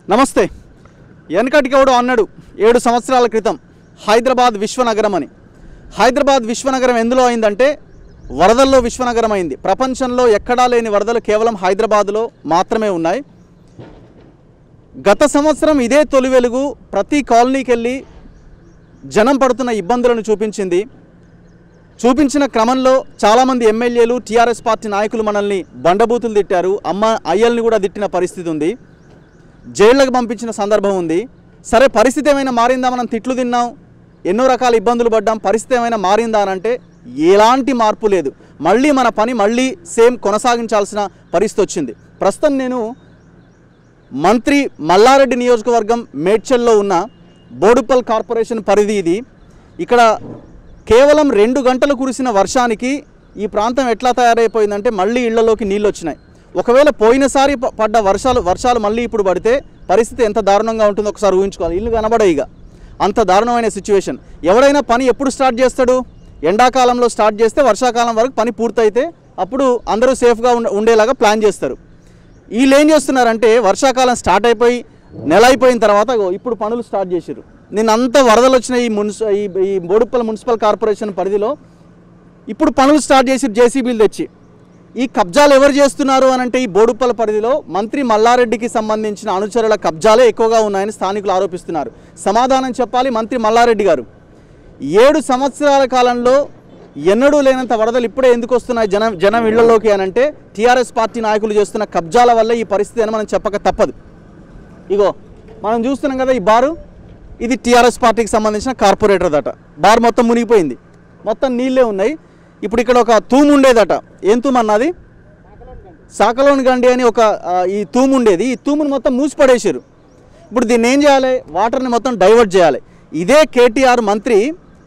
నమస్తే వెనకటికెవడు అన్నాడు ఏడు సంవత్సరాల క్రితం హైదరాబాద్ విశ్వనగరం అని హైదరాబాద్ విశ్వనగరం ఎందులో అయిందంటే వరదల్లో విశ్వనగరం అయింది ప్రపంచంలో ఎక్కడా లేని వరదలు కేవలం హైదరాబాద్లో మాత్రమే ఉన్నాయి గత సంవత్సరం ఇదే తొలి వెలుగు ప్రతి కాలనీకి వెళ్ళి జనం పడుతున్న ఇబ్బందులను చూపించింది చూపించిన క్రమంలో చాలామంది ఎమ్మెల్యేలు టీఆర్ఎస్ పార్టీ నాయకులు మనల్ని బండబూతులు తిట్టారు అమ్మ అయ్యల్ని కూడా తిట్టిన పరిస్థితి ఉంది జైళ్ళకు పంపించిన సందర్భం ఉంది సరే పరిస్థితి ఏమైనా మారిందా మనం తిట్లు తిన్నాం ఎన్నో రకాల ఇబ్బందులు పడ్డాం పరిస్థితి ఏమైనా మారిందా అని అంటే ఎలాంటి మార్పు లేదు మళ్ళీ మన పని మళ్ళీ సేమ్ కొనసాగించాల్సిన పరిస్థితి వచ్చింది ప్రస్తుతం నేను మంత్రి మల్లారెడ్డి నియోజకవర్గం మేడ్చల్లో ఉన్న బోడుపల్ కార్పొరేషన్ పరిధి ఇది ఇక్కడ కేవలం రెండు గంటలు కురిసిన వర్షానికి ఈ ప్రాంతం ఎట్లా తయారైపోయిందంటే మళ్ళీ ఇళ్లలోకి నీళ్ళు వచ్చినాయి ఒకవేళ పోయినసారి ప- పడ్డ వర్షాలు వర్షాలు మళ్ళీ ఇప్పుడు పడితే పరిస్థితి ఎంత దారుణంగా ఉంటుందో ఒకసారి ఊహించుకోవాలి ఇల్లు కనబడే ఇక అంత దారుణమైన సిచ్యువేషన్ ఎవడైనా పని ఎప్పుడు స్టార్ట్ చేస్తాడు ఎండాకాలంలో స్టార్ట్ చేస్తే వర్షాకాలం వరకు పని పూర్తయితే అప్పుడు అందరూ సేఫ్గా ఉండ ఉండేలాగా ప్లాన్ చేస్తారు వీళ్ళు ఏం చేస్తున్నారంటే వర్షాకాలం స్టార్ట్ అయిపోయి నెల అయిపోయిన తర్వాత ఇగో ఇప్పుడు పనులు స్టార్ట్ చేశారు నిన్న అంతా వరదలు వచ్చిన ఈ మున్సి ఈ ఈ బోడుప్పల మున్సిపల్ కార్పొరేషన్ పరిధిలో ఇప్పుడు పనులు స్టార్ట్ చేసి జేసీబీలు తెచ్చి ఈ కబ్జాలు ఎవరు చేస్తున్నారు అని అంటే ఈ బోడుప్పల పరిధిలో మంత్రి మల్లారెడ్డికి సంబంధించిన అనుచరుల కబ్జాలే ఎక్కువగా ఉన్నాయని స్థానికులు ఆరోపిస్తున్నారు సమాధానం చెప్పాలి మంత్రి మల్లారెడ్డి గారు ఏడు సంవత్సరాల కాలంలో ఎన్నడూ లేనంత వరదలు ఇప్పుడే ఎందుకు వస్తున్నాయి జనం జనం ఇళ్లలోకి అని అంటే టీఆర్ఎస్ పార్టీ నాయకులు చేస్తున్న కబ్జాల వల్ల ఈ పరిస్థితి అని మనం చెప్పక తప్పదు ఇగో మనం చూస్తున్నాం కదా ఈ బారు ఇది టీఆర్ఎస్ పార్టీకి సంబంధించిన కార్పొరేటర్ దట బార్ మొత్తం మునిగిపోయింది మొత్తం నీళ్ళే ఉన్నాయి ఇప్పుడు ఇక్కడ ఒక తూము ఉండేదట ఏం తూము అన్నది సాకలోని గండి అని ఒక ఆ, ఈ తూము ఉండేది ఈ తూమును మొత్తం మూసి పడేసారు ఇప్పుడు దీన్ని ఏం చేయాలి వాటర్ని మొత్తం డైవర్ట్ చేయాలి ఇదే కేటీఆర్ మంత్రి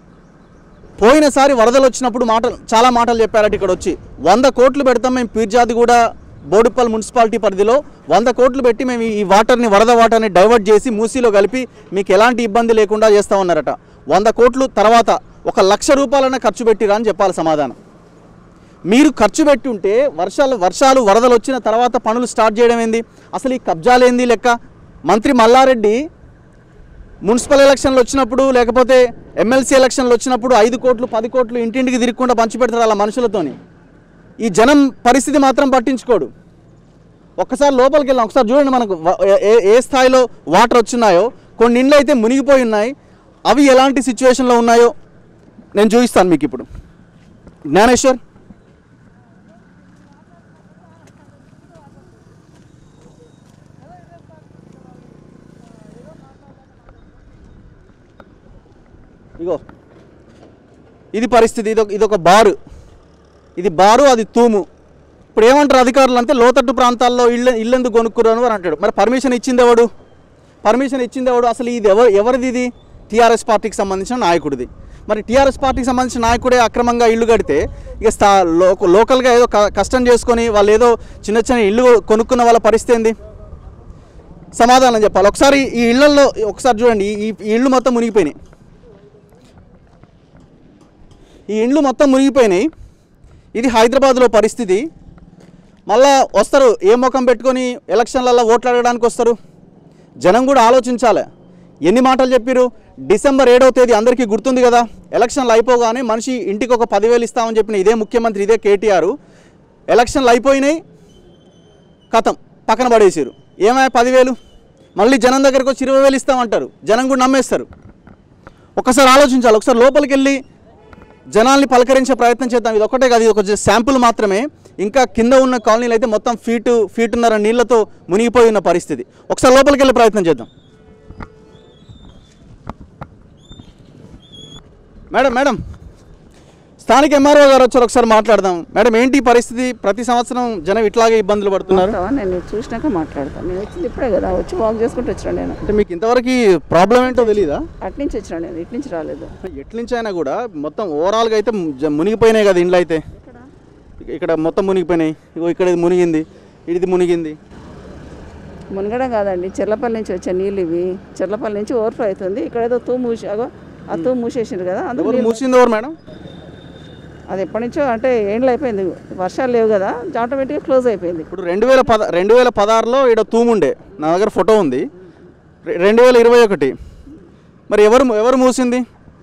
పోయినసారి వరదలు వచ్చినప్పుడు మాటలు చాలా మాటలు చెప్పారట ఇక్కడ వచ్చి వంద కోట్లు పెడతాం మేము పీర్జాది కూడా బోడుప్పల్ మున్సిపాలిటీ పరిధిలో వంద కోట్లు పెట్టి మేము ఈ వాటర్ని వరద వాటర్ని డైవర్ట్ చేసి మూసీలో కలిపి మీకు ఎలాంటి ఇబ్బంది లేకుండా చేస్తామన్నారట వంద కోట్లు తర్వాత ఒక లక్ష రూపాయలైనా ఖర్చు పెట్టిరా అని చెప్పాలి సమాధానం మీరు ఖర్చు పెట్టి ఉంటే వర్షాలు వర్షాలు వరదలు వచ్చిన తర్వాత పనులు స్టార్ట్ చేయడం ఏంది అసలు ఈ కబ్జాలేంది లెక్క మంత్రి మల్లారెడ్డి మున్సిపల్ ఎలక్షన్లు వచ్చినప్పుడు లేకపోతే ఎమ్మెల్సీ ఎలక్షన్లు వచ్చినప్పుడు ఐదు కోట్లు పది కోట్లు ఇంటింటికి తిరగకుండా పంచిపెడతారు అలా మనుషులతోని ఈ జనం పరిస్థితి మాత్రం పట్టించుకోడు ఒక్కసారి లోపలికి వెళ్ళాం ఒకసారి చూడండి మనకు వ- ఏ- ఏ- ఏ స్థాయిలో వాటర్ వచ్చినాయో కొన్ని ఇండ్లు అయితే మునిగిపోయి ఉన్నాయి అవి ఎలాంటి సిచ్యువేషన్లో ఉన్నాయో నేను చూపిస్తాను మీకు ఇప్పుడు జ్ఞానేశ్వర్ ఇగో ఇది పరిస్థితి ఇది ఇదొక బారు ఇది బారు అది తూము ఇప్పుడు ఏమంటారు అధికారులు అంటే లోతట్టు ప్రాంతాల్లో ఇల్లు ఇల్లెందుకు కొనుక్కురాను అని అంటాడు మరి పర్మిషన్ ఇచ్చింది ఎవడు పర్మిషన్ ఇచ్చింది ఎవడు అసలు ఇది ఎవరు ఎవరిది ఇది టీఆర్ఎస్ పార్టీకి సంబంధించిన నాయకుడిది మరి టీఆర్ఎస్ పార్టీకి సంబంధించిన నాయకుడే అక్రమంగా ఇల్లు కడితే ఇక స్థా లోక లోకల్గా ఏదో క- కష్టం చేసుకొని వాళ్ళు ఏదో చిన్న చిన్న ఇల్లు కొనుక్కున్న వాళ్ళ పరిస్థితి ఏంది సమాధానం చెప్పాలి ఒకసారి ఈ ఇళ్లలో ఒకసారి చూడండి ఈ ఈ ఇళ్ళు మొత్తం మునిగిపోయినాయి ఈ ఇండ్లు మొత్తం మునిగిపోయినాయి ఇది హైదరాబాద్లో పరిస్థితి మళ్ళా వస్తారు ఏ ముఖం పెట్టుకొని ఎలక్షన్లలో ఓట్లు అడగడానికి వస్తారు జనం కూడా ఆలోచించాలి ఎన్ని మాటలు చెప్పారు డిసెంబర్ ఏడవ తేదీ అందరికీ గుర్తుంది కదా ఎలక్షన్లు అయిపోగానే మనిషి ఇంటికి ఒక పదివేలు ఇస్తామని చెప్పిన ఇదే ముఖ్యమంత్రి ఇదే కేటీఆర్ ఎలక్షన్లు అయిపోయినాయి కథం పక్కన పడేసారు ఏమయ్యా పదివేలు మళ్ళీ జనం దగ్గరకు వచ్చి ఇరవై వేలు ఇస్తామంటారు జనం కూడా నమ్మేస్తారు ఒకసారి ఆలోచించాలి ఒకసారి లోపలికి వెళ్ళి జనాల్ని పలకరించే ప్రయత్నం చేద్దాం ఇది ఒకటే కాదు ఇది ఒక శాంపుల్ మాత్రమే ఇంకా కింద ఉన్న కాలనీలు అయితే మొత్తం ఫీటు ఫీటున్నర నీళ్లతో మునిగిపోయి ఉన్న పరిస్థితి ఒకసారి లోపలికి వెళ్ళే ప్రయత్నం చేద్దాం మేడం మేడం స్థానిక ఎంఆర్ఓ గారు వచ్చారు ఒకసారి మాట్లాడదాం మేడం ఏంటి ఈ పరిస్థితి ప్రతి సంవత్సరం జనం ఇట్లాగే ఇబ్బందులు పడుతున్నారు వస్తావా? నేను చూసినాక మాట్లాడతాను నేను వచ్చింది ఇప్పుడే కదా వచ్చి వాక్ చేసుకుంటూ వచ్చినా నేను అంటే మీకు ఇంతవరకు ప్రాబ్లం ఏంటో తెలీదా అటు నుంచి వచ్చినా నేను ఇటు నుంచి రాలేదు ఎట్లించైనా కూడా మొత్తం ఓవరాల్గా అయితే జ- మునిగిపోయినాయి కదా ఇండ్లు అయితే ఇక- ఇక్కడ మొత్తం మునిగిపోయినాయి ఇగో ఇక్కడ ఇది మునిగింది ఇది మునిగింది మునగడం కాదండి చెర్లపల్లి నుంచి వచ్చే నీళ్ళు ఇవి చెర్లపల్లి నుంచి ఓవర్ఫ్లో అవుతుంది ఇక్కడ ఏదో తూ మూసి అగో ఆ తూ మూసేసిండ్రు కదా అందుకు ఎవరు నీళ్ళు- మూసింది ఎవరు మేడం అది ఎప్పటి నుంచో అంటే ఏండ్లు అయిపోయింది వర్షాలు లేవు కదా ఆటోమేటిక్గా క్లోజ్ అయిపోయింది ఇప్పుడు రెండు వేల పద రెండు వేల పదహారులో ఇక్కడ తూముండే నా దగ్గర ఫోటో ఉంది రె- రెండు వేల ఇరవై ఒకటి మరి ఎవరు ఎవరు మూసింది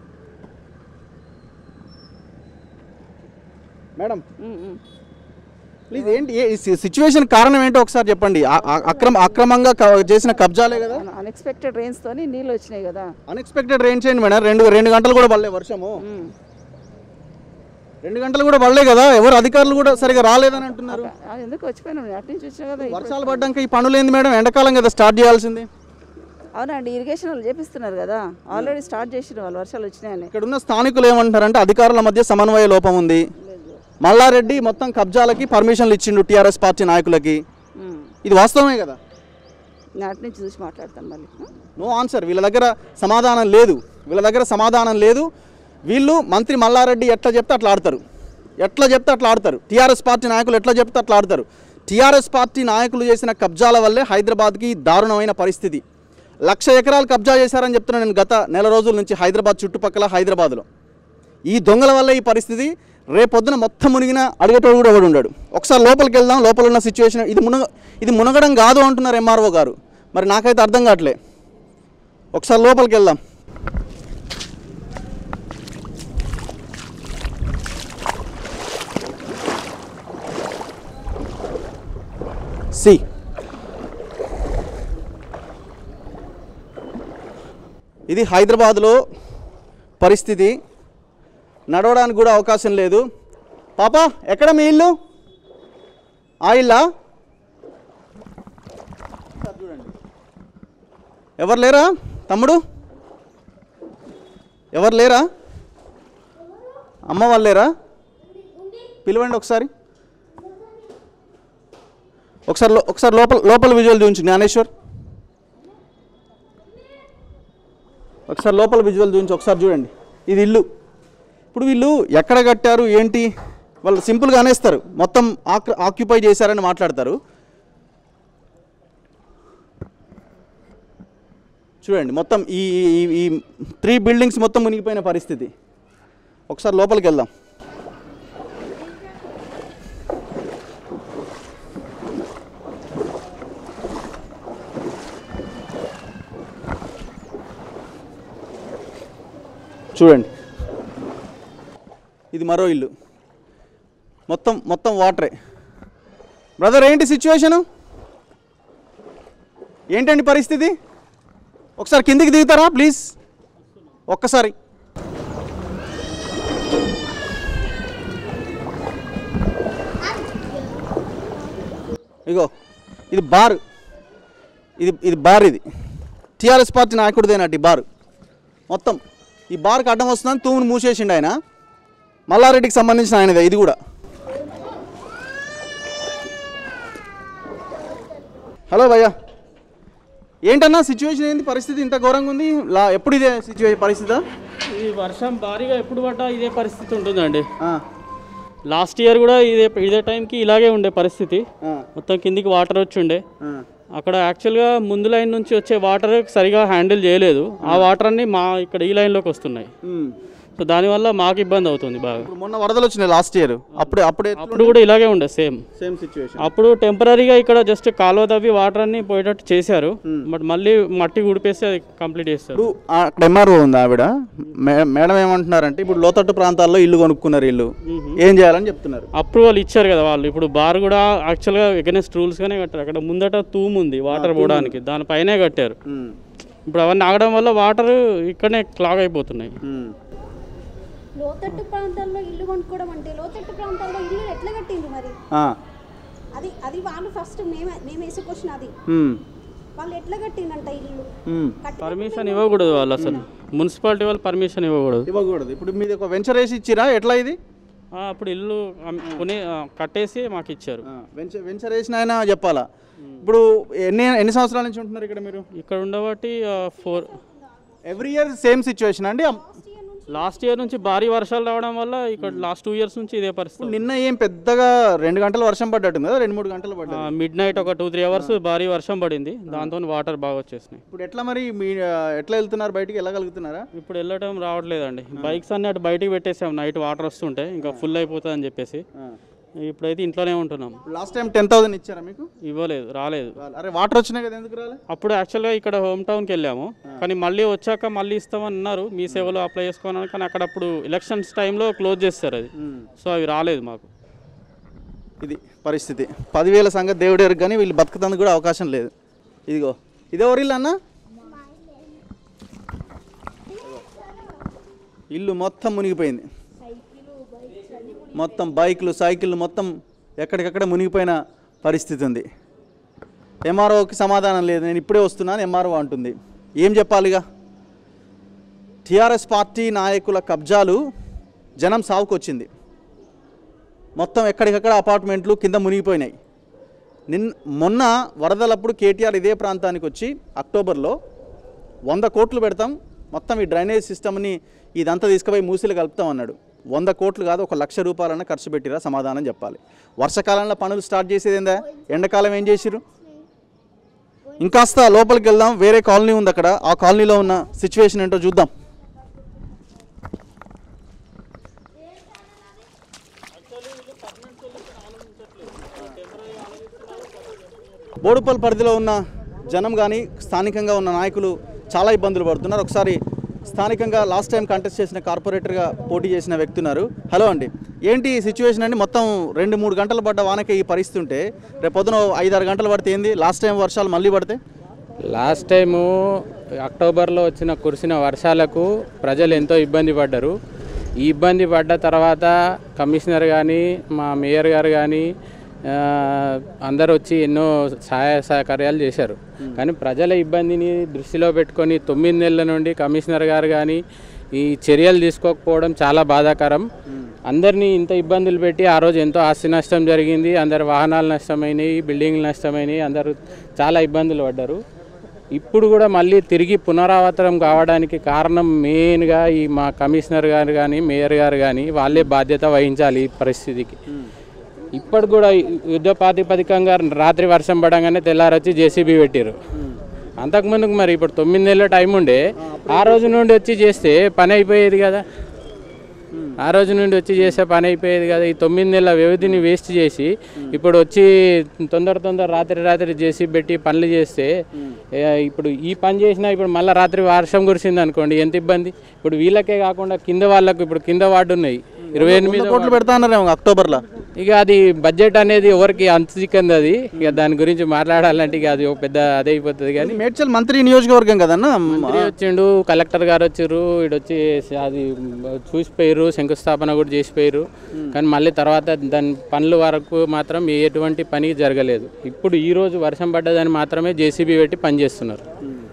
మేడం ఉమ్, ఉమ్. ప్లీజ్ ఏంటి సిచ్యువేషన్ కారణం ఏంటో ఒకసారి చెప్పండి ఆ- ఆ- అక్రమ అక్రమంగా క- చేసిన కబ్జాలే కదా అన్ఎక్స్పెక్టెడ్ తోని నీళ్ళు వచ్చినాయి కదా అన్ఎక్స్పెక్టెడ్ రెయిన్ చేయండి మేడం రెండు రెండు గంటలు కూడా పడలే వర్షము ఉమ్. రెండు గంటలు కూడా పడలే కదా ఎవరు అధికారులు కూడా సరిగా రాలేదని అంటున్నారు ఆ, ఎందుకు వచ్చిపోయినాం అటు నుంచి వచ్చినా కదా ఇప్పుడు- వర్షాలు పడ్డాక ఈ పనులు ఏంది మేడం ఎండాకాలం కదా స్టార్ట్ చేయాల్సింది అవునండి ఇరిగేషన్ వాళ్ళు చేపిస్తున్నారు కదా ఆల్రెడీ స్టార్ట్ చేసిన వాళ్ళు వర్షాలు వచ్చినాయని ఇక్కడ ఉన్న స్థానికులు ఏమంటారంటే అధికారుల మధ్య సమన్వయ లోపం ఉంది మల్లారెడ్డి మొత్తం కబ్జాలకి పర్మిషన్లు ఇచ్చిండు టీఆర్ఎస్ పార్టీ నాయకులకి ఉమ్. ఇది వాస్తవమే కదా నేను అటు నుంచి చూసి మాట్లాడతాను మళ్ళీ నో ఆన్సర్ వీళ్ళ దగ్గర సమాధానం లేదు వీళ్ళ దగ్గర సమాధానం లేదు వీళ్ళు మంత్రి మల్లారెడ్డి ఎట్లా చెప్తే అట్లా ఆడతారు ఎట్లా చెప్తే అట్లా ఆడతారు టీఆర్ఎస్ పార్టీ నాయకులు ఎట్లా చెప్తే అట్లా ఆడతారు టీఆర్ఎస్ పార్టీ నాయకులు చేసిన కబ్జాల వల్లే హైదరాబాద్కి దారుణమైన పరిస్థితి లక్ష ఎకరాలు కబ్జా చేశారని చెప్తున్నాను నేను గత నెల రోజుల నుంచి హైదరాబాద్ చుట్టుపక్కల హైదరాబాద్లో ఈ దొంగల వల్ల ఈ పరిస్థితి రేపొద్దున మొత్తం మునిగిన అడిగేటోడు కూడా ఎవడు ఉండడు ఒకసారి లోపలికి వెళ్దాం లోపల ఉన్న సిచ్యువేషన్ ఇది మునగ ఇది మునగడం కాదు అంటున్నారు ఎంఆర్ఓ గారు మరి నాకైతే అర్థం కావట్లే ఒకసారి లోపలికి వెళ్దాం సి ఇది హైదరాబాద్లో పరిస్థితి నడవడానికి కూడా అవకాశం లేదు పాప ఎక్కడ మీ ఇల్లు ఆ ఇల్లా చూడండి ఎవరు లేరా తమ్ముడు ఎవరు లేరా అమ్మ వాళ్ళు లేరా పిలవండి ఒకసారి ఒకసారి లో- ఒకసారి లోపల లోపల విజువల్ చూపించు జ్ఞానేశ్వర్ ఒకసారి లోపల విజువల్ చూపించి ఒకసారి చూడండి ఇది ఇల్లు ఇప్పుడు వీళ్ళు ఎక్కడ కట్టారు ఏంటి వాళ్ళు సింపుల్గా అనేస్తారు మొత్తం ఆక్ ఆక్యుపై చేశారని మాట్లాడతారు చూడండి మొత్తం ఈ ఈ- ఈ త్రీ బిల్డింగ్స్ మొత్తం మునిగిపోయిన పరిస్థితి ఒకసారి లోపలికి వెళ్దాం చూడండి ఇది మరో ఇల్లు మొత్తం మొత్తం వాటరే బ్రదర్ ఏంటి సిచ్యువేషను ఏంటండి పరిస్థితి ఒకసారి కిందికి దిగుతారా ప్లీజ్ ఒక్కసారి ఇగో ఇది బార్ ఇది ఇది బార్ ఇది టీఆర్ఎస్ పార్టీ నాయకుడిదేనట్టు ఈ బార్ మొత్తం ఈ బార్కి అడ్డం వస్తుందని తూమును మూసేసిండు ఆయన మల్లారెడ్డికి సంబంధించిన ఆయనదే ఇది కూడా హలో భయ్యా ఏంటన్నా సిచ్యువేషన్ ఏంది పరిస్థితి ఇంత ఘోరంగా ఉంది లా ఎప్పుడు ఇదే సిచ్యువేషన్ పరిస్థితి ఈ వర్షం భారీగా ఎప్పుడు పడ్డా ఇదే పరిస్థితి ఉంటుందండి లాస్ట్ ఇయర్ కూడా ఇదే ఇదే టైంకి ఇలాగే ఉండే పరిస్థితి మొత్తం కిందికి వాటర్ వచ్చి ఉండే అక్కడ యాక్చువల్గా ముందు లైన్ నుంచి వచ్చే వాటర్ సరిగా హ్యాండిల్ చేయలేదు ఆ వాటర్ అన్ని మా ఇక్కడ ఈ లైన్లోకి వస్తున్నాయి సో దానివల్ల మాకు ఇబ్బంది అవుతుంది బాగా ఇప్పుడు మొన్న వరదలు వచ్చినాయి లాస్ట్ ఇయర్ అప్పుడే అప్పుడే అప్పుడు కూడా ఇలాగే ఉండే సేమ్ సేమ్ సిచ్యువేషన్ అప్పుడు టెంపరీగా ఇక్కడ జస్ట్ కాలువ తవ్వి వాటర్ అన్ని పోయేటట్టు చేశారు బట్ మళ్ళీ మట్టి ఉడిపేసి అది కంప్లీట్ చేస్తారు ఇప్పుడు ఆ అక్కడ ఎంఆర్ఓ ఉంది ఆవిడ మే- మేడం ఏమంటున్నారంటే ఇప్పుడు లోతట్టు ప్రాంతాల్లో ఇల్లు కొనుక్కున్నారు ఇల్లు ఏం చేయాలని చెప్తున్నారు అప్రూవల్ ఇచ్చారు కదా వాళ్ళు ఇప్పుడు బార్ కూడా యాక్చువల్గా ఎగనెస్ట్ రూల్స్గానే కట్టారు అక్కడ ముందట తూము ఉంది వాటర్ పోవడానికి దానిపైనే కట్టారు ఉమ్, ఇప్పుడు అవన్నీ ఆగడం వల్ల వాటర్ ఇక్కడనే క్లాగ్ అయిపోతున్నాయి ఉమ్. లోతట్టు ప్రాంతాల్లో ఇల్లు కొనుక్కోవడం అంటే లోతట్టు ప్రాంతాల్లో ఇల్లు ఎట్లా కట్టిండ్రు మరి ఆ, అది అది వాళ్ళు ఫస్ట్ మేమే మేము వేసుకొచ్చిన అది ఉమ్, వాళ్ళు ఎట్లా కట్టిండంట ఇల్లు ఉమ్. పర్మిషన్ ఇవ్వకూడదు వాళ్ళు అసలు మున్సిపాలిటీ వాళ్ళు పర్మిషన్ ఇవ్వకూడదు ఇవ్వకూడదు ఇప్పుడు మీది ఒక వెంచర్ వేసి ఇచ్చిరా ఎట్లా ఇది ఆ, అప్పుడు ఇల్లు అమ్- కొని ఆ, కట్టేసి మాకు ఇచ్చారు ఆ, వెంచర్ వెంచర్ వేసిన ఆయన చెప్పాలా ఇప్పుడు ఎన్ని ఎన్ని సంవత్సరాల నుంచి ఉంటున్నారు ఇక్కడ మీరు ఇక్కడ ఉండబట్టి for every year same situation అండి అమ్- లాస్ట్ ఇయర్ నుంచి భారీ వర్షాలు రావడం వల్ల ఇక్కడ లాస్ట్ టూ ఇయర్స్ నుంచి ఇదే పరిస్థితి నిన్న ఏం పెద్దగా రెండు గంటలు వర్షం పడ్డట్టుంది కదా రెండు మూడు గంటలు పడ్డది మిడ్ నైట్ ఒక టూ త్రీ అవర్స్ భారీ వర్షం పడింది దాంతో వాటర్ బాగా వచ్చేసినాయి ఇప్పుడు ఎట్లా మరి మీ ఆ, ఎట్లా వెళ్తున్నారు బయటికి వెళ్ళగలుగుతున్నారా ఇప్పుడు వెళ్ళటం రావట్లేదండి బైక్స్ అన్ని అటు బయటికి పెట్టేసాం నైట్ వాటర్ వస్తుంటే ఇంకా ఫుల్ అయిపోతుంది అని చెప్పేసి ఇప్పుడైతే ఇంట్లోనే ఉంటున్నాం లాస్ట్ టైం టెన్ థౌసండ్ ఇచ్చారా మీకు ఇవ్వలేదు రాలేదు అరే వాటర్ వచ్చినాయి కదా ఎందుకు రాలే అప్పుడు యాక్చువల్గా ఇక్కడ హోమ్ టౌన్కి వెళ్ళాము కానీ మళ్ళీ వచ్చాక మళ్ళీ ఇస్తామని అన్నారు మీ సేవలో అప్లై చేసుకోవాలని కానీ అక్కడ అప్పుడు ఎలక్షన్స్ టైంలో క్లోజ్ చేస్తారు అది సో అవి రాలేదు మాకు ఇది పరిస్థితి పదివేల సంగతి దేవుడేరు కానీ వీళ్ళు బతుకుతందుకు కూడా అవకాశం లేదు ఇదిగో ఇదే ఎవరి ఇల్లు అన్న ఇల్లు మొత్తం మునిగిపోయింది మొత్తం బైకులు సైకిళ్ళు మొత్తం ఎక్కడికక్కడ మునిగిపోయిన పరిస్థితి ఉంది ఎంఆర్ఓకి సమాధానం లేదు నేను ఇప్పుడే వస్తున్నాను ఎంఆర్ఓ అంటుంది ఏం చెప్పాలిగా టీఆర్ఎస్ పార్టీ నాయకుల కబ్జాలు జనం సావుకొచ్చింది మొత్తం ఎక్కడికక్కడ అపార్ట్మెంట్లు కింద మునిగిపోయినాయి నిన్ మొన్న వరదలప్పుడు కేటీఆర్ ఇదే ప్రాంతానికి వచ్చి అక్టోబర్లో వంద కోట్లు పెడతాం మొత్తం ఈ డ్రైనేజ్ సిస్టమ్ని ఇదంతా తీసుకుపోయి మూసిలు కలుపుతాం అన్నాడు వంద కోట్లు కాదు ఒక లక్ష రూపాయలన్నా ఖర్చు పెట్టిరా సమాధానం చెప్పాలి వర్షాకాలంలో పనులు స్టార్ట్ చేసేది ఏందా ఎండాకాలం ఏం చేసిరు ఇంకాస్త లోపలికి వెళ్దాం వేరే కాలనీ ఉంది అక్కడ ఆ కాలనీలో ఉన్న సిచ్యువేషన్ ఏంటో చూద్దాం బోడుపల్ పరిధిలో ఉన్న జనం కానీ స్థానికంగా ఉన్న నాయకులు చాలా ఇబ్బందులు పడుతున్నారు ఒకసారి స్థానికంగా లాస్ట్ టైం కంటెస్ట్ చేసిన కార్పొరేటర్గా పోటీ చేసిన వ్యక్తి ఉన్నారు హలో అండి ఏంటి ఈ సిచ్యువేషన్ అండి మొత్తం రెండు మూడు గంటలు పడ్డ వానకే ఈ పరిస్థితి ఉంటే రేపు పొద్దున ఐదు ఆరు గంటలు పడితే ఏంది లాస్ట్ టైం వర్షాలు మళ్ళీ పడితే లాస్ట్ టైము అక్టోబర్లో వచ్చిన కురిసిన వర్షాలకు ప్రజలు ఎంతో ఇబ్బంది పడ్డారు ఈ ఇబ్బంది పడ్డ తర్వాత కమిషనర్ కానీ మా మేయర్ గారు కానీ ఆ, అందరూ వచ్చి ఎన్నో సహాయ సహకార్యాలు చేశారు కానీ ప్రజల ఇబ్బందిని దృష్టిలో పెట్టుకొని తొమ్మిది నెలల నుండి కమిషనర్ గారు కానీ ఈ చర్యలు తీసుకోకపోవడం చాలా బాధాకరం అందరినీ ఇంత ఇబ్బందులు పెట్టి ఆ రోజు ఎంతో ఆస్తి నష్టం జరిగింది అందరి వాహనాలు నష్టమైనాయి బిల్డింగ్లు నష్టమైనాయి అందరూ చాలా ఇబ్బందులు పడ్డారు ఇప్పుడు కూడా మళ్ళీ తిరిగి పునరావృతం కావడానికి కారణం మెయిన్గా ఈ మా కమిషనర్ గారు కానీ మేయర్ గారు కానీ వాళ్ళే బాధ్యత వహించాలి ఈ పరిస్థితికి ఇప్పటికి కూడా యుద్ధ ప్రాతిపదికంగా రాత్రి వర్షం పడంగానే తెల్లారొచ్చి జేసీబీ పెట్టారు అంతకుముందుకు మరి ఇప్పుడు తొమ్మిది నెలల టైం ఉండే ఆ రోజు నుండి వచ్చి చేస్తే పని అయిపోయేది కదా ఆ రోజు నుండి వచ్చి చేసే పని అయిపోయేది కదా ఈ తొమ్మిది నెలల వ్యవధిని వేస్ట్ చేసి ఇప్పుడు వచ్చి తొందర తొందర రాత్రి రాత్రి చేసి పెట్టి పనులు చేస్తే ఏ, ఇప్పుడు ఈ పని చేసినా ఇప్పుడు మళ్ళీ రాత్రి వర్షం కురిసింది అనుకోండి ఎంత ఇబ్బంది ఇప్పుడు వీళ్ళకే కాకుండా కింద వాళ్ళకు ఇప్పుడు కింద వార్డు ఉన్నాయి ఇరవై ఎనిమిది కోట్లు పెడతా అన్నారేమో అక్టోబర్లో ఇక అది బడ్జెట్ అనేది ఎవరికి అంత చిక్కంది అది ఇక దాని గురించి మాట్లాడాలంటే ఇక అది ఒక పెద్ద అదే అయిపోతుంది కానీ మేడ్చల్ మంత్రి నియోజకవర్గం కదన్నా మంత్రి వచ్చిండు కలెక్టర్ గారు వచ్చారు ఇటు వచ్చి అది చూసిపోయారు శంకుస్థాపన కూడా చేసిపోయారు కానీ మళ్ళీ తర్వాత దాని పనుల వరకు మాత్రం ఎటువంటి పని జరగలేదు ఇప్పుడు ఈ రోజు వర్షం పడ్డదని మాత్రమే జేసీబీ పెట్టి పని చేస్తున్నారు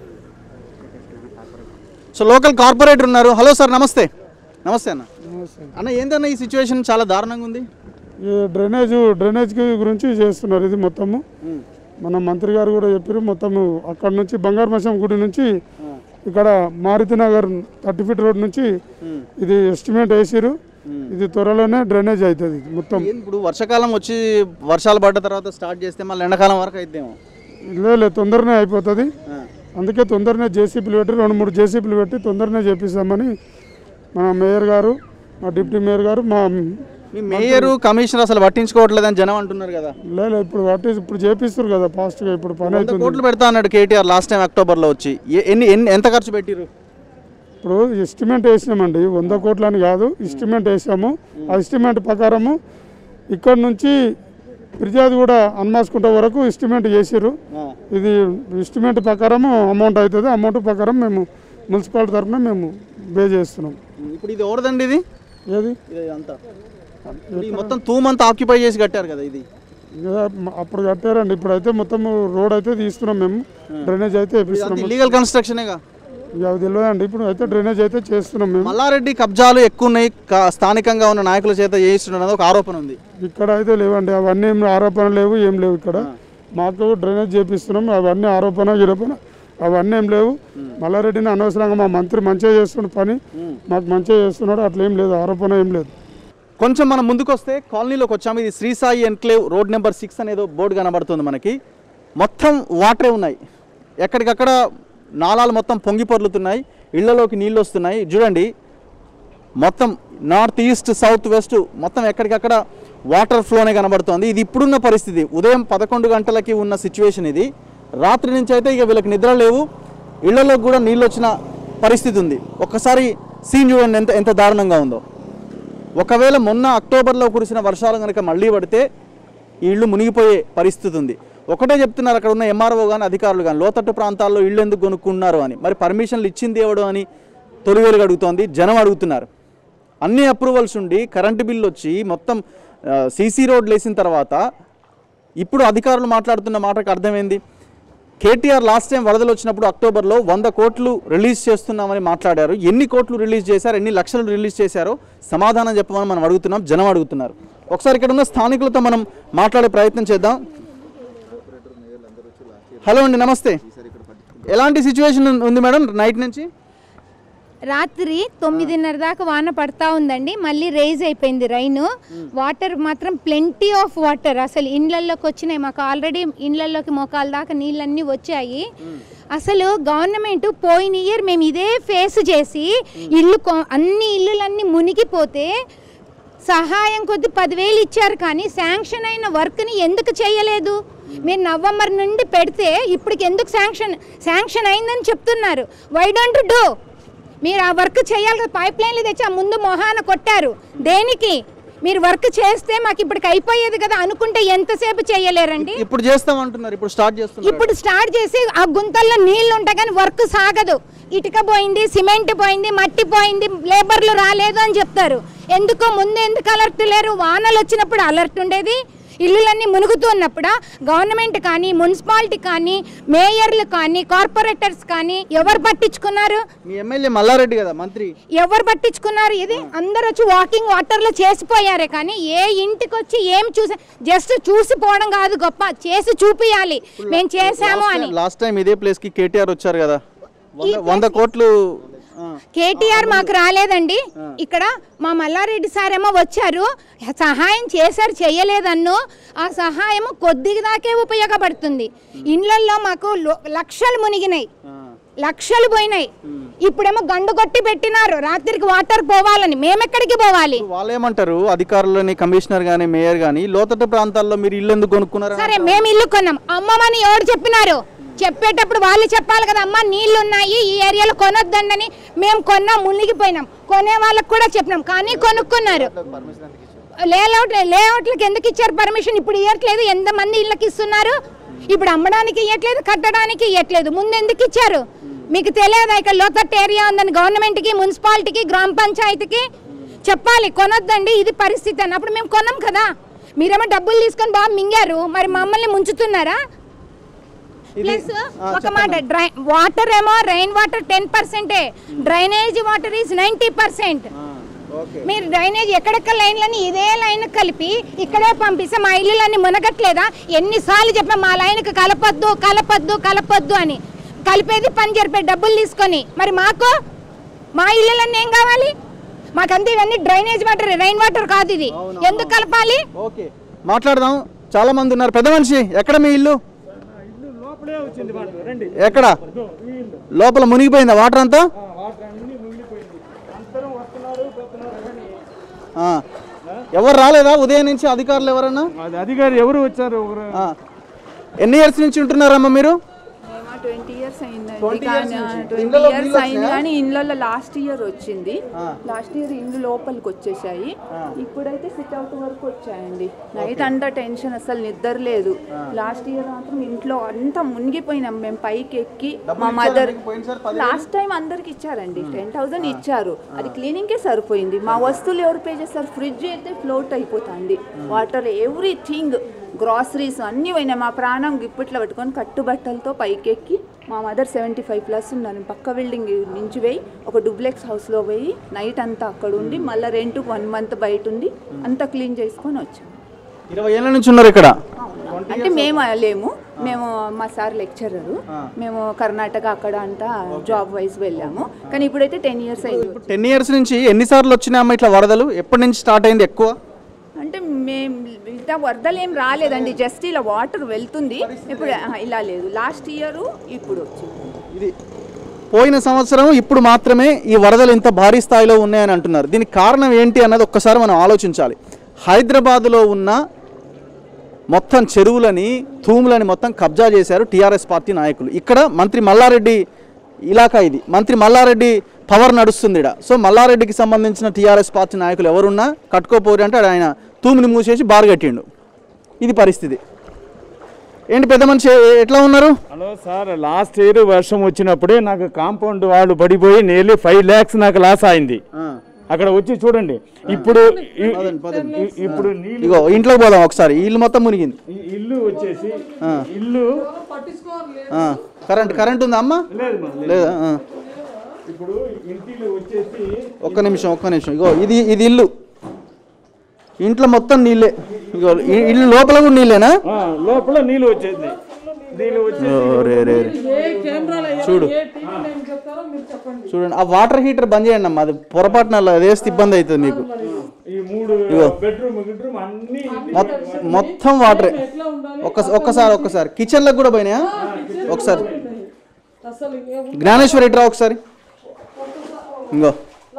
సో లోకల్ కార్పొరేటర్ ఉన్నారు హలో సార్ నమస్తే నమస్తే అన్న అన్న ఏందన్న ఈ సిచ్యువేషన్ చాలా దారుణంగా ఉంది ఈ డ్రైనేజ్ డ్రైనేజ్ గురించి చేస్తున్నారు ఇది మొత్తము మన మంత్రి గారు కూడా చెప్పారు మొత్తము అక్కడ నుంచి బంగారు మశం గుడి నుంచి ఇక్కడ Maruti Nagar thirty feet road నుంచి ఇది ఎస్టిమేట్ వేసిరు ఇది త్వరలోనే డ్రైనేజ్ అవుతుంది ఇది మొత్తం ఏం ఇప్పుడు వర్షాకాలం వచ్చి వర్షాలు పడ్డ తర్వాత స్టార్ట్ చేస్తే మళ్ళీ ఎండాకాలం వరకు అయిద్దేమో లేదు తొందరనే అయిపోతుంది అందుకే తొందరనే జేసీపీలు పెట్టి రెండు మూడు జేసీపీలు పెట్టి తొందరనే చేపిస్తామని మన మేయర్ గారు మా డిప్యూటీ మేయర్ గారు మా మీ మేయర్ కమిషనర్ అసలు పట్టించుకోవట్లేదని జనం అంటున్నారు కదా లేదు ఇప్పుడు పట్టి ఇప్పుడు చేపిస్తారు కదా ఫాస్ట్గా ఇప్పుడు పని వంద అవుతుంది కోట్లు పెడతా అన్నాడు కేటీఆర్ లాస్ట్ టైం అక్టోబర్లో వచ్చి ఏ- ఎన్ని ఎన్ని ఎంత ఖర్చు పెట్టిరు ఇప్పుడు ఎస్టిమేట్ వేసినామండి వంద కోట్లు అని కాదు ఎస్టిమేట్ వేసాము ఆ ఎస్టిమేట్ ప్రకారము ఇక్కడ నుంచి ఫిర్యాదు కూడా అన్మాసుకుంట వరకు ఎస్టిమేట్ చేసిర్రు ఇది ఎస్టిమేట్ ప్రకారము అమౌంట్ అవుతుంది అమౌంట్ ప్రకారం మేము మున్సిపాలిటీ తరఫున మేము పే చేస్తున్నాం ఇప్పుడు ఇది ఎవరిదండి ఇది ఏది ఇది అంతా ఇప్పుడు ఈ మొత్తం తూమంతా ఆక్యుపై చేసి కట్టారు కదా ఇది ఇంకా మ- అప్పుడు కట్టారండి ఇప్పుడైతే మొత్తం రోడ్ అయితే తీస్తున్నాం మేము డ్రైనేజ్ అయితే వేపిస్తున్నాం ఇల్లీగల్ కన్స్ట్రక్షనేగా ఇక అది తెలియదండి ఇప్పుడు అయితే డ్రైనేజ్ అయితే చేస్తున్నాం మేము మల్లారెడ్డి కబ్జాలు ఎక్కువ ఉన్నాయి కా- స్థానికంగా ఉన్న నాయకుల చేత చేయిస్తున్నది ఒక ఆరోపణ ఉంది ఇక్కడ అయితే లేవండి అవన్నీ ఏం ఆరోపణ లేవు ఏం లేవు ఇక్కడ మాకు డ్రైనేజ్ చేపిస్తున్నాం అవన్నీ ఆరోపణ గిరోపణ అవన్నీ ఏం లేవు మల్లారెడ్డిని అనవసరంగా మా మంత్రి మంచిగా చేస్తున్న పని మాకు మంచిగా చేస్తున్నాడు అట్లా ఏం లేదు ఆరోపణ ఏం లేదు కొంచెం మనం ముందుకు వస్తే కాలనీలోకి వచ్చాము ఇది Shri Sai enclave road number six అనేదో బోర్డు కనబడుతుంది మనకి మొత్తం వాటరే ఉన్నాయి ఎక్కడికక్కడ నాలాలు మొత్తం పొంగి పొర్లుతున్నాయి ఇళ్లలోకి నీళ్ళు వస్తున్నాయి చూడండి మొత్తం నార్త్ ఈస్ట్ సౌత్ వెస్ట్ మొత్తం ఎక్కడికక్కడ వాటర్ ఫ్లోనే కనబడుతోంది ఇది ఇప్పుడున్న పరిస్థితి ఉదయం పదకొండు గంటలకి ఉన్న సిచ్యువేషన్ ఇది రాత్రి నుంచి అయితే ఇక వీళ్ళకి నిద్ర లేవు ఇళ్లలో కూడా నీళ్ళు వచ్చిన పరిస్థితి ఉంది ఒక్కసారి సీన్ చూడండి ఎంత ఎంత దారుణంగా ఉందో ఒకవేళ మొన్న అక్టోబర్లో కురిసిన వర్షాలు కనుక మళ్ళీ పడితే ఈ ఇళ్ళు మునిగిపోయే పరిస్థితి ఉంది ఒకటే చెప్తున్నారు అక్కడ ఉన్న ఎంఆర్ఓ కానీ అధికారులు కానీ లోతట్టు ప్రాంతాల్లో ఇళ్ళు ఎందుకు కొనుక్కున్నారు అని మరి పర్మిషన్లు ఇచ్చింది ఎవడు అని తొలివేలుగా అడుగుతోంది జనం అడుగుతున్నారు అన్ని అప్రూవల్స్ ఉండి కరెంటు బిల్లు వచ్చి మొత్తం సీసీ రోడ్లు వేసిన తర్వాత ఇప్పుడు అధికారులు మాట్లాడుతున్న మాటకు అర్థమైంది కేటీఆర్ లాస్ట్ టైం వరదలు వచ్చినప్పుడు అక్టోబర్లో వంద కోట్లు రిలీజ్ చేస్తున్నామని మాట్లాడారు ఎన్ని కోట్లు రిలీజ్ చేశారు ఎన్ని లక్షలు రిలీజ్ చేశారో సమాధానం చెప్పమని మనం అడుగుతున్నాం జనం అడుగుతున్నారు ఒకసారి ఇక్కడ ఉన్న స్థానికులతో మనం మాట్లాడే ప్రయత్నం చేద్దాం హలో అండి నమస్తే ఎలాంటి సిచ్యువేషన్ ఉంది మేడం నైట్ నుంచి రాత్రి తొమ్మిదిన్నర దాకా వాన పడతా ఉందండి మళ్ళీ రేజ్ అయిపోయింది రైన్ వాటర్ మాత్రం ప్లెంటీ ఆఫ్ వాటర్ అసలు ఇండ్లల్లోకి వచ్చినాయి మాకు ఆల్రెడీ ఇండ్లల్లోకి మోకాల దాకా నీళ్ళన్నీ వచ్చాయి అసలు గవర్నమెంట్ పోయిన ఇయర్ మేము ఇదే ఫేస్ చేసి ఇల్లు కొ- అన్ని ఇల్లులన్నీ మునిగిపోతే సహాయం కొద్ది పదివేలు ఇచ్చారు కానీ శాంక్షన్ అయిన వర్క్ని ఎందుకు చేయలేదు మీరు నవంబర్ నుండి పెడితే ఇప్పటికి ఎందుకు శాంక్షన్ శాంక్షన్ అయిందని చెప్తున్నారు వై డోంట్ డూ మీరు ఆ వర్క్ చేయాలి కదా పైప్ లైన్లు తెచ్చి ఆ ముందు మొహాన కొట్టారు దేనికి మీరు వర్క్ చేస్తే మాకు ఇప్పటికి అయిపోయేది కదా అనుకుంటే ఎంతసేపు చేయలేరండి ఇప్పుడు చేస్తామంటున్నారు ఇప్పుడు స్టార్ట్ చేస్తున్నారు ఇప్పుడు స్టార్ట్ చేసి ఆ గుంతల్లో నీళ్లు ఉంటాయి కానీ వర్క్ సాగదు ఇటుక పోయింది సిమెంట్ పోయింది మట్టి పోయింది లేబర్లు రాలేదు అని చెప్తారు ఎందుకో ముందు ఎందుకు అలర్ట్ లేరు వానలు వచ్చినప్పుడు అలర్ట్ ఉండేది ఇల్లులన్నీ మునుగుతున్నప్పుడు గవర్నమెంట్ కానీ మున్సిపాలిటీ కానీ మేయర్లు కానీ కార్పొరేటర్స్ కానీ ఎవరు పట్టించుకున్నారు మీ ఎమ్మెల్యే మల్లారెడ్డి కదా మంత్రి ఎవరు పట్టించుకున్నారు ఇది అందరు వచ్చి వాకింగ్ వాటర్లో చేసిపోయారే కానీ ఏ ఇంటికి వచ్చి ఏం చూసా జస్ట్ చూసిపోవడం కాదు గొప్ప చేసి చూపియాలి మేము చేసాము అని లాస్ట్ టైం ఇదే ప్లేస్ కి కేటీఆర్ వచ్చారు కదా వంద వంద కోట్లు ఆ, కేటీఆర్ మాకు రాలేదండి ఇక్కడ మా మల్లారెడ్డి సార్ ఏమో వచ్చారు సహాయం చేశారు చేయలేదన్ను ఆ సహాయం కొద్దిగా దాకే ఉపయోగపడుతుంది ఇండ్లల్లో మాకు లో- లక్షలు మునిగినాయి లక్షలు పోయినాయి ఇప్పుడేమో గండు కొట్టి పెట్టినారు రాత్రికి వాటర్ పోవాలని మేమెక్కడికి పోవాలి వాళ్ళు ఏమంటారు అధికారులని కమిషనర్ కానీ మేయర్ కానీ లోతట్టు ప్రాంతాల్లో మీరు ఇల్లు ఎందుకు కొనుక్కున్నారు సరే మేము ఇల్లు కొన్నాం అమ్మమని ఎవరు చెప్పినారు చెప్పేటప్పుడు వాళ్ళు చెప్పాలి కదా అమ్మ నీళ్లు ఉన్నాయి ఈ ఏరియాలో కొనొద్దండని మేము కొన్నాం మునిగిపోయినాం కొనే వాళ్ళకి కూడా చెప్పినాం కానీ కొనుక్కున్నారు లేఅవుట్ లేఅవుట్లకు ఎందుకు ఇచ్చారు పర్మిషన్ ఇప్పుడు ఇవ్వట్లేదు ఎంతమంది ఇళ్ళకి ఇస్తున్నారు ఇప్పుడు అమ్మడానికి ఇవ్వట్లేదు కట్టడానికి ఇవ్వట్లేదు ముందు ఎందుకు ఇచ్చారు మీకు తెలియదా ఇక్కడ లోతట్టు ఏరియా ఉందని గవర్నమెంట్కి మున్సిపాలిటీకి గ్రామ పంచాయతీకి చెప్పాలి కొనొద్దండి ఇది పరిస్థితి అని అప్పుడు మేము కొన్నాం కదా మీరేమో డబ్బులు తీసుకొని బాగా మింగారు మరి మమ్మల్ని ముంచుతున్నారా ప్లస్ ఒక మాట డ్రై వాటర్ ఏమో రెయిన్ వాటర్ టెన్ పర్సెంటే drainage water is ninety percent మీరు డ్రైనేజ్ ఎక్కడెక్కడ లైన్లని ఇదే లైన్ కలిపి ఇక్కడే పంపిస్తే మా ఇల్లులన్నీ మునగట్లేదా ఎన్నిసార్లు చెప్పాం మా లైన్కి కలపొద్దు కలపొద్దు కలపొద్దు అని కలిపేది పని జరిపే డబ్బులు తీసుకొని మరి మాకు మా ఇల్లులన్నీ ఏం కావాలి మాకంతా ఇవన్నీ డ్రైనేజ్ వాటర్ రైన్ వాటర్ కాదు ఇది ఎందుకు కలపాలి ఓకే మాట్లాడదాం చాలా మంది ఉన్నారు పెద్ద మనిషి ఎక్కడ మీ ఇల్లు ఎక్కడ లోపల మునిగిపోయిందా వాటర్ అంతా ఆ. ఎవరు రాలేదా ఉదయం నుంచి అధికారులు ఎవరన్నా అది అధికారి ఎవరు వచ్చారు ఒకరు ఆ. ఎన్ని ఇయర్స్ నుంచి ఉంటున్నారమ్మా మీరు ట్వంటీ ఇయర్స్ అయిందండి 20 years కానీ నుంచి. ట్వంటీ ఇండ్లలో ఇయర్స్ నీళ్ళు అయింది వచ్చినాయా? కానీ ఇండ్లలో లాస్ట్ ఇయర్ వచ్చింది ఆ. లాస్ట్ ఇయర్ ఇండ్లు లోపలికి వచ్చేసాయి ఇప్పుడైతే సిట్ అవుట్ వరకు వచ్చాయండి నైట్ అంతా టెన్షన్ అసలు నిద్ర లేదు లాస్ట్ ఇయర్ మాత్రం ఇంట్లో అంతా మునిగిపోయినాం మేము పైకి ఎక్కి మా మదర్ లాస్ట్ టైం అందరికి ఇచ్చారండి టెన్ థౌసండ్ ఇచ్చారు అది క్లీనింగ్కే సరిపోయింది మా వస్తువులు ఎవరు పే చేస్తారు ఫ్రిడ్జ్ అయితే ఫ్లోట్ అయిపోతుంది వాటర్ ఎవ్రీథింగ్ గ్రాసరీస్ అన్నీ పోయినాయి మా ప్రాణం గిప్పట్లో పెట్టుకొని కట్టుబట్టలతో పైకెక్కి మా మదర్ సెవెంటీ ఫైవ్ ప్లస్ ఉన్నారు పక్క బిల్డింగ్ నుంచి పోయి ఒక డూప్లెక్స్ హౌస్లో పోయి నైట్ అంతా అక్కడ ఉండి మళ్ళీ రెంట్ వన్ మంత్ బయట ఉండి అంతా క్లీన్ చేసుకొని వచ్చాం ఇరవై ఏళ్ళ నుంచి ఉన్నారు ఇక్కడ అంటే మేము లేము మేము మా సార్ లెక్చరరు మేము కర్ణాటక అక్కడ అంతా జాబ్ వైజ్ వెళ్ళాము కానీ ఇప్పుడైతే టెన్ ఇయర్స్ అయింది టెన్ ఇయర్స్ నుంచి ఎన్నిసార్లు వచ్చినాయమ్మా ఇట్లా వరదలు ఎప్పటి నుంచి స్టార్ట్ అయింది ఎక్కువ అంటే మేము ఇంత వరదలు ఏం రాలేదండి జస్ట్ ఇలా వాటర్ వెళ్తుంది ఇప్పుడు ఆహా, ఇలా లేదు లాస్ట్ ఇయర్ ఇప్పుడు వచ్చింది ఇది పోయిన సంవత్సరం ఇప్పుడు మాత్రమే ఈ వరదలు ఇంత భారీ స్థాయిలో ఉన్నాయని అంటున్నారు దీనికి కారణం ఏంటి అన్నది ఒక్కసారి మనం ఆలోచించాలి హైదరాబాదులో ఉన్న మొత్తం చెరువులని తూములని మొత్తం కబ్జా చేశారు టీఆర్ఎస్ పార్టీ నాయకులు ఇక్కడ మంత్రి మల్లారెడ్డి ఇలాకా ఇది మంత్రి మల్లారెడ్డి పవర్ నడుస్తుంది ఇక్కడ సో మల్లారెడ్డికి సంబంధించిన టీఆర్ఎస్ పార్టీ నాయకులు ఎవరున్నా కట్టుకోపోరు అంటే ఆయన తూముని మూసేసి బారు కట్టిండు ఇది పరిస్థితి ఏంటి పెద్ద మనిషి ఎ- ఎట్లా ఉన్నారు హలో సార్ లాస్ట్ ఇయర్ వర్షం వచ్చినప్పుడే నాకు కాంపౌండ్ వాళ్ళు పడిపోయి నియర్లీ ఫైవ్ ల్యాక్స్ నాకు లాస్ అయింది అక్కడ వచ్చి చూడండి ఇప్పుడు ఇ- ఇ- ఇప్పుడు నీళ్ళు ఇగో ఇంట్లోకి పోదాం ఒకసారి ఇల్లు మొత్తం మునిగింది ఈ ఇల్లు వచ్చేసి ఇల్లు ఆ, కరెంట్ కరెంట్ ఉందా అమ్మా లేదు మా, లేదు. లేదా ఆ. ఇప్పుడు ఇంటిలో వచ్చేసి ఒక్క నిమిషం ఒక్క నిమిషం ఇగో ఇది ఇది ఇల్లు ఇంట్లో మొత్తం నీళ్ళే ఇగో ఈ- ఇల్లు లోపల కూడా నీళ్ళేనా ఆ, లోపల నీళ్ళు వచ్చేది నీళ్ళు వచ్చేసి ఓ, రే రే రే. చూడు చూడండి ఆ వాటర్ హీటర్ బంద్ చేయండి అమ్మా అది పొరపాటున అలా అది వేస్తే ఇబ్బంది అవుతుంది మీకు ఈ మూడు బెడ్రూమ్ బెడ్రూమ్ అన్ని మొత్- మొత్తం వాటరే ఒక్క ఒక్కసారి ఒక్కసారి కిచెన్లకు కూడా పోయినాయా ఒకసారి జ్ఞానేశ్వరి ఇట్రా ఒకసారి ఇంకో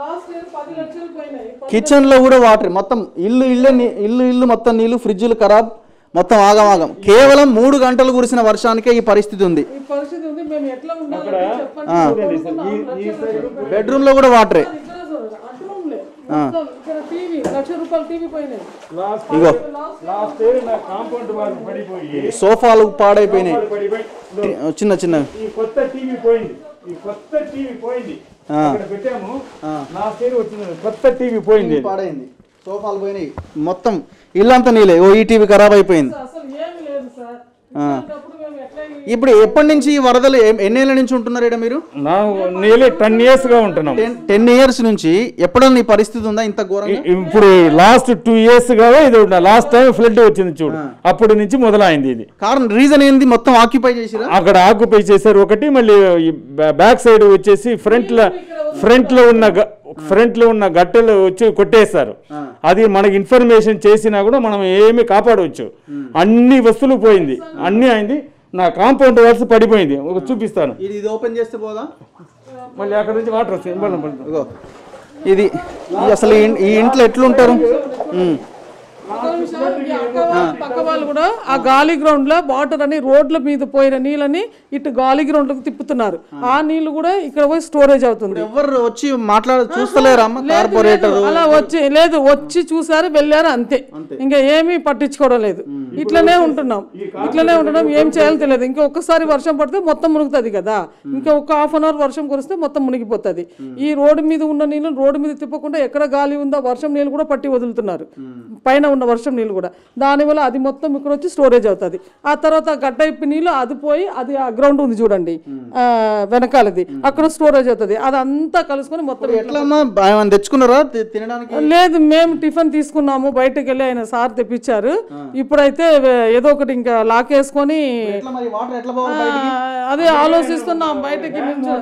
కిచెన్లో కూడా వాటర్ మొత్తం ఇల్లు ఇల్లే నీ- ఇల్లు ఇల్లు మొత్తం నీళ్ళు ఫ్రిడ్జ్లు ఖరాబ్ మొత్తం ఆగమాగం కేవలం మూడు గంటలు కురిసిన వర్షానికే ఈ పరిస్థితి ఉంది పరిస్థితి ఉంది మేము ఎట్లా ఉండాలి చెప్పండి ఆ. చూడండి సార్, ఈ ఈ సైడ్ బెడ్రూమ్లో కూడా వాటరే అట్రూమ్లే మొత్తం ఇక్కడ టీవీ లక్ష రూపాయల టీవీ పోయినాయి లాస్ట్ ఇగో లాస్ట్ ఇయర్ నా కాంపౌండ్ వాళ్ళు పడిపోయి సోఫాలు పాడైపోయినాయి పడిపోయి చిన్న చిన్న ఈ కొత్త టీవీ పోయింది ఈ కొత్త టీవీ పోయింది ఆ. అక్కడ పెట్టాము లాస్ట్ ఇయర్ వచ్చింది కొత్త టీవీ పోయింది పాడైంది సోఫాలు పోయినాయి మొత్తం ఇల్లంతా నీలే ఓ ఈ టీవీ ఖరాబ్ అయిపోయింది అసలు ఏమి లేదు సార్ ఆ. అప్పుడు మేము ఎట్లా ఇప్పుడు ఎప్పటి నుంచి ఈ వరదలు ఎ- ఎన్నేళ్ళ నుంచి ఉంటున్నారు ఇక్కడ మీరు నా నియర్లీ టెన్ ఇయర్స్ గా ఉంటున్నాం టెన్ టెన్ ఇయర్స్ నుంచి ఎప్పుడన్నా ఈ పరిస్థితి ఉందా ఇంత ఘోరంగా ఇ- ఇప్పుడు లాస్ట్ టూ ఇయర్స్ గా ఇది లాస్ట్ టైం ఫ్లడ్ వచ్చింది చూడు అప్పటి నుంచి మొదలైంది ఇది కారణం రీజన్ ఏంది మొత్తం ఆక్యుపై చేసిరా అక్కడ ఆక్యుపై చేశారు ఒకటి మళ్ళీ ఈ బ్యా- బ్యాక్ సైడ్ వచ్చేసి ఫ్రంట్ లో ఫ్రంట్ లో ఉన్న గ- ఫ్రంట్ లో ఉన్న గట్టెలు వచ్చి కొట్టేస్తారు అది మనకి ఇన్ఫర్మేషన్ చేసినా కూడా మనం ఏమి కాపాడవచ్చు అన్ని వస్తువులు పోయింది అన్ని అయింది నా కాంపౌండ్ వర్స్ పడిపోయింది ఒక చూపిస్తాను ఇది ఇది ఓపెన్ చేస్తే పోదా మళ్ళీ అక్కడ నుంచి వాటర్ వస్తుంది ఇవ్వండి, ఇవ్వండి. ఇగో ఇది ఇది అసలు ఈ- ఈ ఇంట్లో ఎట్లుంటారు ఉమ్. ఒక్క నిమిషం, ఈ అక్క వాళ్ళు, పక్క వాళ్ళు కూడా ఆ గాలి గ్రౌండ్ లో వాటర్ అని రోడ్ల మీద పోయిన నీళ్ళని ఇటు గాలి గ్రౌండ్ లకు తిప్పుతున్నారు ఆ నీళ్లు కూడా ఇక్కడ పోయి స్టోరేజ్ అవుతుంది ఎవరు వచ్చి మాట్లాడ చూస్తలేరా అమ్మ కార్పొరేటర్ అలా వచ్చి లేదు వచ్చి చూసారు వెళ్ళారు అంతే ఇంకా ఏమీ పట్టించుకోవడం లేదు ఇట్లనే ఉంటున్నాం ఇట్లనే ఉంటున్నాం ఏం చేయాలో తెలియదు ఇంకా ఒక్కసారి వర్షం పడితే మొత్తం మునుగుతుంది కదా ఇంకా ఒక హాఫ్ అన్ అవర్ వర్షం కురిస్తే మొత్తం మునిగిపోతుంది ఈ రోడ్డు మీద ఉన్న నీళ్ళు రోడ్డు మీద తిప్పకుండా ఎక్కడ గాలి ఉందో వర్షం నీళ్ళు కూడా పట్టి వదులుతున్నారు పైన ఉన్న వర్షం నీళ్ళు కూడా దానివల్ల అది మొత్తం ఇక్కడ వచ్చి స్టోరేజ్ అవుతుంది ఆ తర్వాత ఆ గడ్డ ఇప్పి నీళ్ళు అది పోయి అది ఆ గ్రౌండ్ ఉంది చూడండి ఆ, వెనకాలది అక్కడ స్టోరేజ్ అవుతుంది అదంతా కలుసుకొని మొత్తం ఎట్లా అమ్మా ఏమైనా తెచ్చుకున్నారా తి- తినడానికి లేదు మేము టిఫిన్ తీసుకున్నాము బయటకు వెళ్ళి ఆయన సార్ తెప్పించారు ఇప్పుడైతే ఏదో ఒకటి ఇంకా లాకేసుకొని ఎట్లా మరి వాటర్ ఎట్లా పోవాలి ఆ, బయటికి? అదే ఆలోచిస్తున్నాం బయటకి నుంచి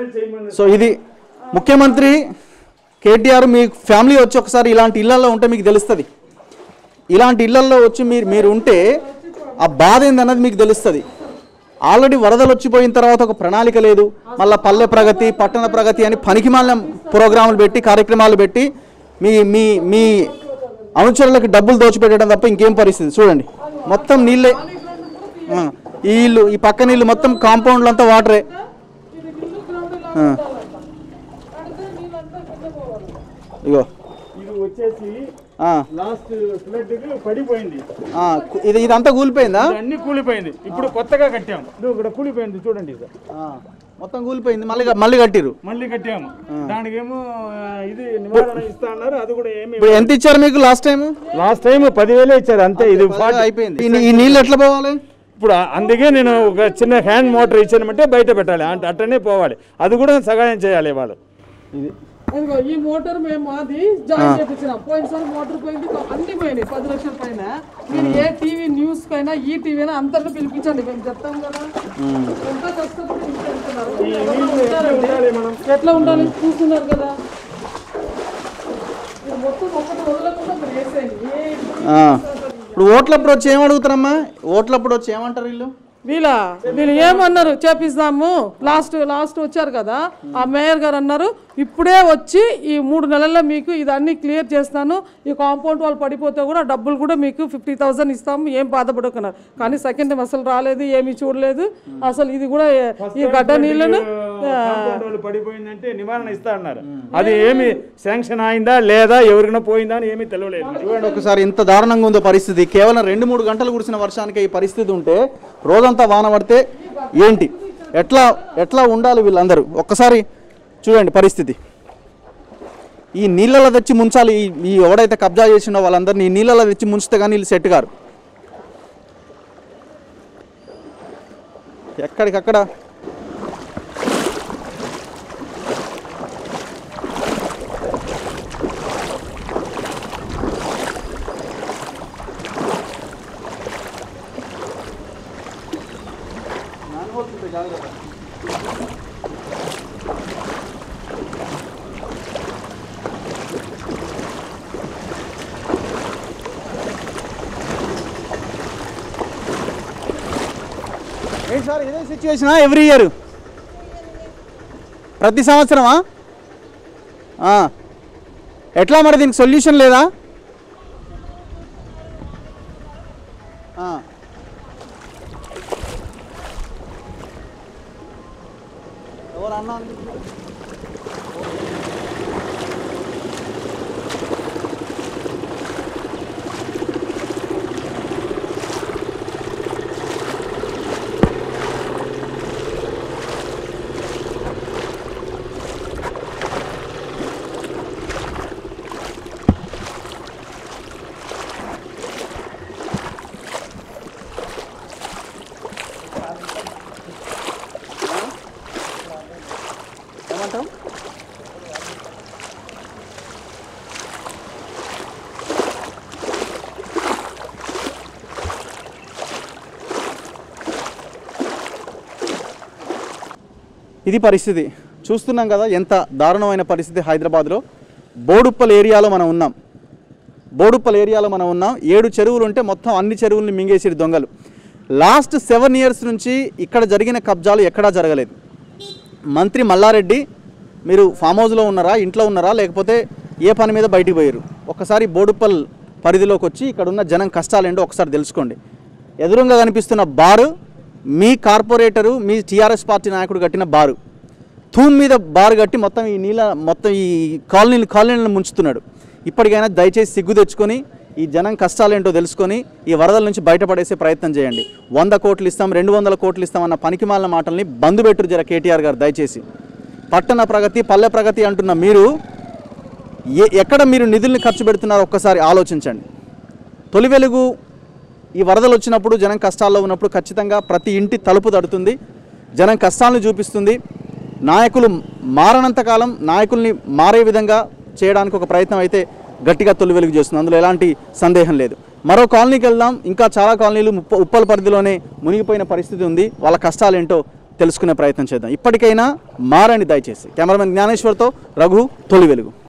సో ఇది ముఖ్యమంత్రి కేటీఆర్ మీ ఫ్యామిలీ వచ్చి ఒకసారి ఇలాంటి ఇళ్లలో ఉంటే మీకు తెలుస్తుంది ఇలాంటి ఇళ్లలో వచ్చి మీరు మీరు ఉంటే ఆ బాధ ఏందన్నది మీకు తెలుస్తుంది ఆల్రెడీ వరదలు వచ్చిపోయిన తర్వాత ఒక ప్రణాళిక లేదు మళ్ళీ పల్లె ప్రగతి పట్టణ ప్రగతి అని పనికిమాలిన ప్రోగ్రాములు పెట్టి కార్యక్రమాలు పెట్టి మీ మీ మీ అనుచరులకు డబ్బులు దోచిపెట్టడం తప్ప ఇంకేం పరిస్థితి చూడండి మొత్తం నీళ్ళే ఆ, ఈ ఇల్లు ఈ పక్క నీళ్ళు మొత్తం కాంపౌండ్లు అంతా వాటరే ఆ. ఇగో ఇది వచ్చేసి ఆ, లాస్ట్ ఫ్లడ్ పడిపోయింది ఆ, కు- ఇది ఇదంతా కూలిపోయిందా ఇది అన్ని కూలిపోయింది ఇప్పుడు కొత్తగా కట్టాము ఇది ఇక్కడ కూలిపోయింది చూడండి సార్ ఆ, మొత్తం కూలిపోయింది మళ్ళీ మళ్ళీ కట్టిరు మళ్ళీ కట్టాము దానికేమో ఆ, ఇది నివారణ ఇస్తా అన్నారు అది కూడా ఏమి ఇప్పుడు ఎంత ఇచ్చారు మీకు లాస్ట్ టైం లాస్ట్ టైం పదివేలే ఇచ్చారు అంతే ఇది ఫార్టీ అయిపోయింది ఈ- ఈ నీళ్ళు ఎట్లా పోవాలి ఇప్పుడు అందుకే నేను ఒక చిన్న హ్యాండ్ మోటార్ ఇచ్చానంటే బయట పెట్టాలి అంటే అట్టనే పోవాలి అది కూడా సహాయం చేయాలి వాళ్ళు ఇదిగో ఈ మోటార్ మేము అది జాయిన్ చేపించినాం పోయినసారి మోటార్ పోయింది అన్ని పోయినాయి పది లక్షల పైన మీరు ఏ టీవీ న్యూస్ కైనా ఈ టీవీ అయినా అందరిని పిలిపించండి మేము చెప్తాం కదా ఎంత కష్టపడి ఇంత వెళ్తున్నారు. ఉంటారండి. ఎట్లా ఉండాలి చూస్తున్నారు కదా ఇది మొత్తం ఒకటి వదలకుండా మీరు వేసేయండి ఏ ఆ. ఇప్పుడు ఓట్లప్పుడు వచ్చి ఏం అడుగుతారమ్మా ఓట్లప్పుడు వచ్చి ఏమంటారు వీళ్ళు వీళ్ళ వీళ్ళు ఏమన్నారు చేపిస్తాము లాస్ట్ లాస్ట్ వచ్చారు కదా ఆ మేయర్ గారు అన్నారు ఇప్పుడే వచ్చి ఈ మూడు నెలల్లో మీకు ఇదన్నీ క్లియర్ చేస్తాను ఈ కాంపౌండ్ వాళ్ళు పడిపోతే కూడా డబ్బులు కూడా మీకు ఫిఫ్టీ థౌసండ్ ఇస్తాము ఏం బాధపడుకున్నారు కానీ సెకండ్ టైం అసలు రాలేదు ఏమీ చూడలేదు అసలు ఇది కూడా ఈ గడ్డ నీళ్ళను కాంపౌండ్ వాళ్ళు పడిపోయిందంటే నివారణ ఇస్తా అన్నారు అది ఏమి శాంక్షన్ అయిందా లేదా ఎవరికైనా పోయిందా అని ఏమీ తెలియలేదు చూడండి ఒకసారి ఇంత దారుణంగా ఉందో పరిస్థితి కేవలం రెండు మూడు గంటలు కురిసిన వర్షానికి ఈ పరిస్థితి ఉంటే రోజంతా వాన పడితే ఏంటి ఎట్లా ఎట్లా ఉండాలి వీళ్ళందరూ ఒక్కసారి చూడండి పరిస్థితి ఈ నీళ్ళలో తెచ్చి ముంచాలి ఈ ఈ ఎవడైతే కబ్జా చేసిండో వాళ్ళందరినీ ఈ నీళ్ళలో తెచ్చి ముంచితే కానీ వీళ్ళు సెట్ గారు ఎక్కడికక్కడ ఏంటి సార్ ఇదే సిచ్యువేషనా ఎవ్రీ ఇయర్ ప్రతి సంవత్సరమా ఆ. ఎట్లా మరి దీనికి సొల్యూషన్ లేదా ఆ. ఎవరు అన్నా అనిపించింది? ఏమంటావు ఇది పరిస్థితి చూస్తున్నాం కదా ఎంత దారుణమైన పరిస్థితి హైదరాబాద్లో బోడుప్పల్ ఏరియాలో మనం ఉన్నాం బోడుప్పల్ ఏరియాలో మనం ఉన్నాం ఏడు చెరువులు ఉంటే మొత్తం అన్ని చెరువుల్ని మింగేసిరు దొంగలు లాస్ట్ సెవెన్ ఇయర్స్ నుంచి ఇక్కడ జరిగిన కబ్జాలు ఎక్కడా జరగలేదు మంత్రి మల్లారెడ్డి మీరు ఫామ్ హౌస్లో ఉన్నారా ఇంట్లో ఉన్నారా లేకపోతే ఏ పని మీద బయటికి పోయారు ఒక్కసారి బోడుప్పల్ పరిధిలోకి వచ్చి ఇక్కడ ఉన్న జనం కష్టాలేంటో ఒకసారి తెలుసుకోండి ఎదురుగా కనిపిస్తున్న బారు మీ కార్పొరేటరు మీ టీఆర్ఎస్ పార్టీ నాయకుడు కట్టిన బారు తూమ్ మీద బారు కట్టి మొత్తం ఈ నీళ్ళ మొత్తం ఈ కాలనీలు కాలనీలను ముంచుతున్నాడు ఇప్పటికైనా దయచేసి సిగ్గు తెచ్చుకొని ఈ జనం కష్టాలేంటో తెలుసుకొని ఈ వరదల నుంచి బయటపడేసే ప్రయత్నం చేయండి వంద కోట్లు ఇస్తాం రెండు వందల కోట్లు ఇస్తాం అన్న పనికిమాలిన మాటల్ని బంద్ పెట్టురు జర కేటీఆర్ గారు దయచేసి పట్టణ ప్రగతి పల్లె ప్రగతి అంటున్న మీరు ఏ ఎక్కడ మీరు నిధుల్ని ఖర్చు పెడుతున్నారో ఒక్కసారి ఆలోచించండి తొలి వెలుగు ఈ వరదలు వచ్చినప్పుడు జనం కష్టాల్లో ఉన్నప్పుడు ఖచ్చితంగా ప్రతి ఇంటి తలుపు తడుతుంది జనం కష్టాలను చూపిస్తుంది నాయకులు మారనంత కాలం నాయకుల్ని మారే విధంగా చేయడానికి ఒక ప్రయత్నం అయితే గట్టిగా తొలి వెలుగు చేస్తుంది అందులో ఎలాంటి సందేహం లేదు మరో కాలనీకి వెళ్దాం ఇంకా చాలా కాలనీలు ముప్ప ఉప్పల పరిధిలోనే మునిగిపోయిన పరిస్థితి ఉంది వాళ్ళ కష్టాలేంటో తెలుసుకునే ప్రయత్నం చేద్దాం ఇప్పటికైనా మారండి దయచేసి కెమెరామెన్ జ్ఞానేశ్వర్తో రఘు తొలి వెలుగు